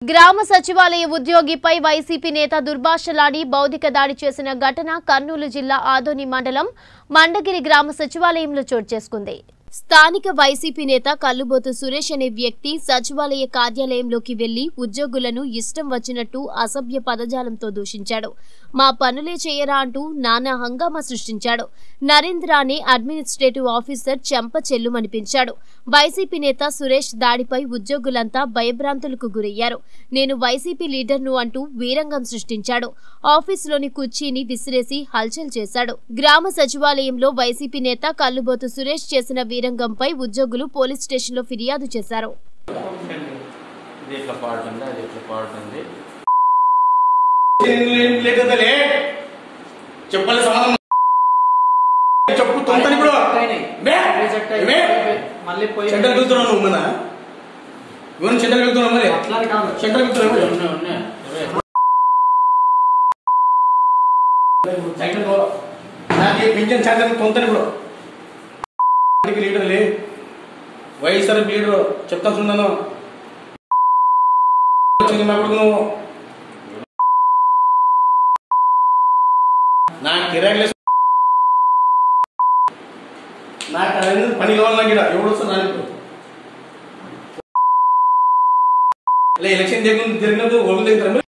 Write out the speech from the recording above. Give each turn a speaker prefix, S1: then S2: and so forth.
S1: గ్రామ సచివాలయ ఉద్యోగిపై వైసీపీ నేత దుర్భాషలాడి భౌతిక దాడి చేసిన ఘటన కర్నూలు జిల్లా ఆదోని మండలం మండగిరి గ్రామ సచివాలయంలో చోటు చేసుకుంది స్థానిక వైసీపీ నేత కల్లుబోతు సురేష్ అనే వ్యక్తి సచివాలయ కార్యాలయంలోకి వెళ్లి ఉద్యోగులను ఇష్టం వచ్చినట్టు అసభ్య పదజాలంతో దూషించాడు మా పనులే చేయరా అంటూ నానా హంగామా సృష్టించాడు నరేంద్ర అనే అడ్మినిస్ట్రేటివ్ ఆఫీసర్ చెంప చెల్లుమనిపించాడు వైసీపీ నేత సురేష్ దాడిపై ఉద్యోగులంతా భయభ్రాంతులకు గురయ్యారు నేను వైసీపీ లీడర్ను అంటూ వీరంగం సృష్టించాడు ఆఫీసులోని కుర్చీని విసిరేసి హల్చల్ చేశాడు గ్రామ సచివాలయంలో వైసీపీ నేత కల్లుబోతు సురేష్ చేసిన వీరంగంపై ఉద్యోగులు పోలీస్ స్టేషన్లో ఫిర్యాదు చేశారు
S2: ఇది ఇట్లా పాడుతుంది అది ఇట్లా పాడుతుంది
S3: లేదంటే చెప్పాలి సమాధానం చెప్పు తొంతని ఇప్పుడు మే? ఏమే?
S4: మళ్ళీ పోయి
S3: సెంటర్ వెళ్తున్నావు నువ్వు మన ఇవన్నీ సెంటర్ వెళ్తున్నావు మరి
S4: అట్లా కాదు
S3: సెంటర్ వెళ్తున్నావు మరి.
S2: ఉన్నాయి ఉన్నాయి ఇవే.
S3: సెంటర్ పో. నాకు ఈ పింఛన్ ఛార్జర్ తొంతని ఇప్పుడు ఇంటికి లీడర్ లే వైఎస్ఆర్ లీడర్ చెప్తా చూడను వచ్చింది నా కొడుకు నువ్వు నా కిరాయిలే నాకు అనేది పని కావాలి నాకు ఇక్కడ ఎవడు వస్తారు నాకు ఇలా ఎలక్షన్ జరిగిన జరిగినప్పుడు ఓట్లు దగ్గర